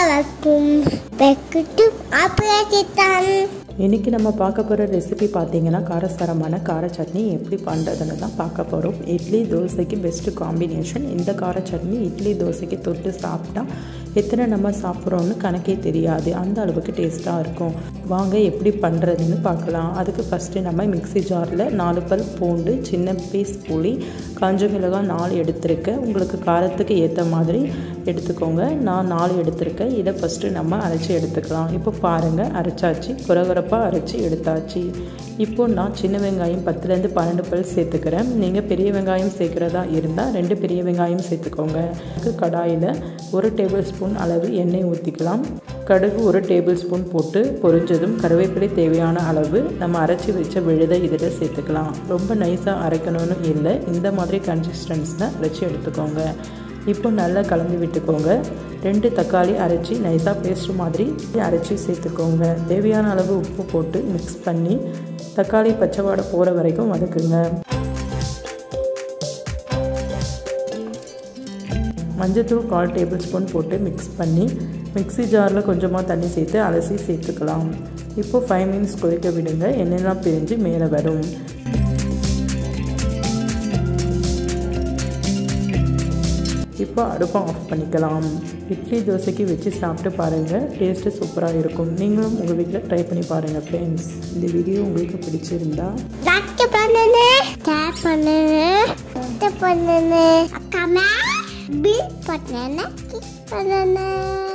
வளர்க்கும் வெக்கிட்டு ஆப்பிளாச்சித்தான் இன்றைக்கி நம்ம பார்க்க போகிற ரெசிபி பார்த்தீங்கன்னா காரசாரமான கார சட்னி எப்படி பண்ணுறதுன்னு தான் பார்க்க போகிறோம் இட்லி தோசைக்கு பெஸ்ட்டு காம்பினேஷன் இந்த கார சட்னி இட்லி தோசைக்கு தொட்டு சாப்பிட்டா எத்தனை நம்ம சாப்பிட்றோன்னு கணக்கே தெரியாது அந்த அளவுக்கு டேஸ்ட்டாக இருக்கும் வாங்க எப்படி பண்ணுறதுன்னு பார்க்கலாம் அதுக்கு ஃபஸ்ட்டு நம்ம மிக்ஸி ஜாரில் நாலு பல் பூண்டு சின்ன பீஸ் புளி காஞ்ச மிளகாய் நாலு எடுத்திருக்கேன் உங்களுக்கு காரத்துக்கு ஏற்ற மாதிரி எடுத்துக்கோங்க நான் நாலு எடுத்திருக்கேன் இதை ஃபஸ்ட்டு நம்ம அரைச்சி எடுத்துக்கலாம் இப்போ பாருங்கள் அரைச்சாச்சு குறகுறப்பாக அரைச்சி எடுத்தாச்சு இப்போ நான் சின்ன வெங்காயம் பத்துலேருந்து பன்னெண்டு பல் சேர்த்துக்கிறேன் நீங்கள் பெரிய வெங்காயம் சேர்க்குறதா இருந்தால் ரெண்டு பெரிய வெங்காயம் சேர்த்துக்கோங்க அதுக்கு கடாயில் ஒரு டேபிள் ஸ்பூன் அளவு எண்ணெய் ஊற்றிக்கலாம் கடுகு ஒரு டேபிள் ஸ்பூன் போட்டு பொரிஞ்சதும் கருவேப்பிலை தேவையான அளவு நம்ம அரைச்சி வச்ச விழுதை இதில் சேர்த்துக்கலாம் ரொம்ப நைஸாக அரைக்கணும்னு இல்லை இந்த மாதிரி கன்சிஸ்டன்ஸில் அரைச்சி எடுத்துக்கோங்க இப்போ நல்லா கலந்து விட்டுக்கோங்க ரெண்டு தக்காளி அரைச்சி நைஸாக பேஸ்ட் மாதிரி அரைச்சி சேர்த்துக்கோங்க தேவையான அளவு உப்பு போட்டு மிக்ஸ் பண்ணி தக்காளி பச்சை வாடை போகிற வரைக்கும் வதக்குங்க மஞ்சத்தூள் கால் டேபிள் ஸ்பூன் போட்டு மிக்ஸ் பண்ணி மிக்ஸி ஜாரில் கொஞ்சமாக தண்ணி சேர்த்து அலசி சேர்த்துக்கலாம் இப்போ ஃபைவ் மினிட்ஸ் கொதிக்க விடுங்க எண்ணெய்லாம் பிரிஞ்சு மேலே வரும் இப்போ அடுப்பை ஆஃப் பண்ணிக்கலாம் இட்லி தோசைக்கு வச்சு சாப்பிட்டு பாருங்கள் டேஸ்ட்டு சூப்பராக இருக்கும் நீங்களும் உங்கள் வீட்டில் ட்ரை பண்ணி பாருங்கள் ஃப்ரெண்ட்ஸ் இந்த வீடியோ உங்களுக்கு பிடிச்சிருந்தா லைக் பண்ணுங்க ஷேர் பண்ணுங்க சப்ஸ்கிரைப் பண்ணுங்க அக்கா பில் பண்ணுங்க கிளிக் பண்ணுங்க